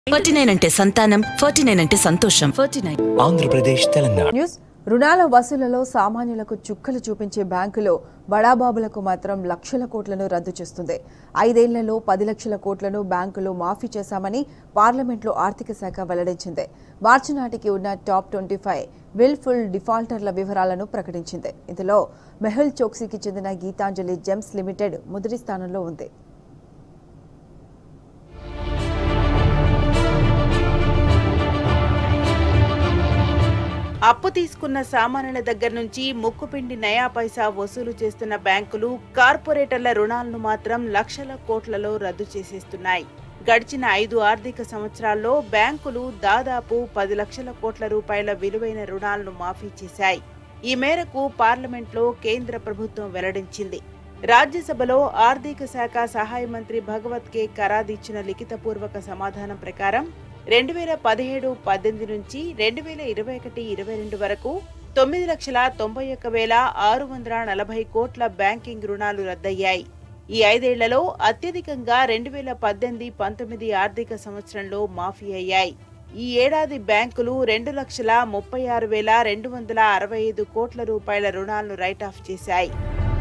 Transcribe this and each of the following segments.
forty nine అంటే సంతానం forty nine అంటే సంతోషం forty nine Andhra Pradesh Telangana news రుణాల వసూళ్లలో సామాన్యులకు చుక్కలు చూపించే బ్యాంకులో బడాబాబులకు మాత్రం లక్షల కోట్లను రద్దు చేస్తుంది ఐదేళ్లలో పది లక్షల కోట్లను బ్యాంకులు మాఫీ చేశామని పార్లమెంట్లో ఆర్థిక శాఖ వెల్లడించింది మార్చి నాటికి ఉన్న టాప్ ట్వంటీ ఫైవ్ విల్ఫుల్ డిఫాల్టర్ల వివరాలను ప్రకటించింది ఇందులో మెహుల్ చోక్సీకి చెందిన గీతాంజలి జెమ్స్ లిమిటెడ్ మొదటి స్థానంలో ఉంది అప్పు తీసుకున్న సామాన్యుల దగ్గర నుంచి ముక్కుపిండి నయా పైసా వసూలు చేస్తున్న బ్యాంకులు కార్పొరేటర్ల రుణాలను మాత్రం లక్షల కోట్లలో రద్దు చేసేస్తున్నాయి గడిచిన ఐదు ఆర్థిక సంవత్సరాల్లో బ్యాంకులు దాదాపు పది లక్షల కోట్ల రూపాయల విలువైన రుణాలను మాఫీ చేశాయి ఈ మేరకు పార్లమెంట్లో కేంద్ర ప్రభుత్వం వెల్లడించింది రాజ్యసభలో ఆర్థిక శాఖ సహాయ మంత్రి భగవత్ కే కరాద్ ఇచ్చిన లిఖితపూర్వక సమాధానం ప్రకారం రెండు వేల పదిహేడు పద్దెనిమిది నుంచి రెండు వేల ఇరవై ఒకటి ఇరవై రెండు వరకు తొమ్మిది లక్షల తొంభై ఒక్క వేల ఆరు వందల నలభై కోట్ల బ్యాంకింగ్ రుణాలు రద్దయ్యాయి ఈ ఐదేళ్లలో అత్యధికంగా రెండు వేల పద్దెనిమిది పంతొమ్మిది ఆర్థిక సంవత్సరంలో మాఫీ అయ్యాయి ఈ ఏడాది బ్యాంకులు రెండు లక్షల ముప్పై ఆరు వేల రెండు వందల అరవై ఐదు కోట్ల రూపాయల రుణాలను రైట్ ఆఫ్ చేశాయి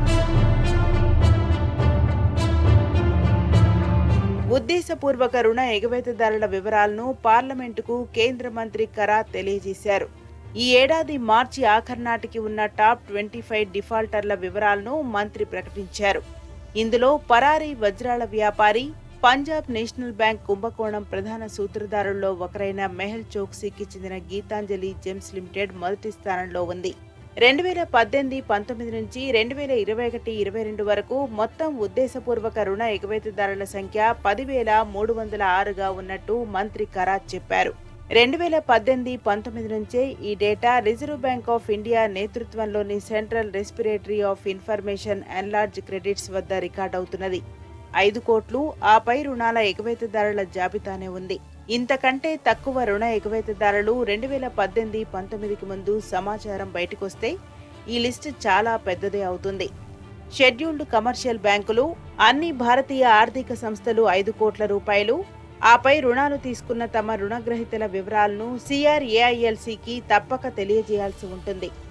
ఉద్దేశపూర్వక రుణ ఎగవేతదారుల వివరాలను పార్లమెంటుకు కేంద్ర మంత్రి కరాత్ తెలియజేశారు ఈ ఏడాది మార్చి ఆఖరు నాటికి ఉన్న టాప్ ట్వంటీ ఫైవ్ డిఫాల్టర్ల వివరాలను మంత్రి ప్రకటించారు ఇందులో పరారీ వజ్రాల వ్యాపారి పంజాబ్ నేషనల్ బ్యాంక్ కుంభకోణం ప్రధాన సూత్రధారుల్లో ఒకరైన మెహల్ చోక్సీకి చెందిన గీతాంజలి జెమ్స్ లిమిటెడ్ మొదటి స్థానంలో ఉంది రెండు వేల పద్దెనిమిది పంతొమ్మిది నుంచి రెండు వేల ఇరవై ఒకటి ఇరవై రెండు వరకు మొత్తం ఉద్దేశపూర్వక రుణ ఎగవేతదారుల సంఖ్య పదివేల మూడు వందల ఆరుగా ఉన్నట్టు మంత్రి కరాత్ చెప్పారు రెండు వేల పద్దెనిమిది పంతొమ్మిది నుంచే ఈ data Reserve Bank of India నేతృత్వంలోని central repository of information on large credits వద్ద రికార్డవుతున్నది ఐదు కోట్లు ఆపై రుణాల ఎగవేతదారుల జాబితానే ఉంది ఇంతకంటే తక్కువ రుణ ఎగవేతదారులు రెండు వేల పద్దెనిమిది పంతొమ్మిదికి ముందు సమాచారం బయటకొస్తే ఈ లిస్టు చాలా పెద్దదే అవుతుంది షెడ్యూల్డ్ కమర్షియల్ బ్యాంకులు అన్ని భారతీయ ఆర్థిక సంస్థలు ఐదు కోట్ల రూపాయలు ఆపై రుణాలు తీసుకున్న తమ రుణగ్రహీతల వివరాలను సిఆర్ఏఐఎల్సికి తప్పక తెలియజేయాల్సి ఉంటుంది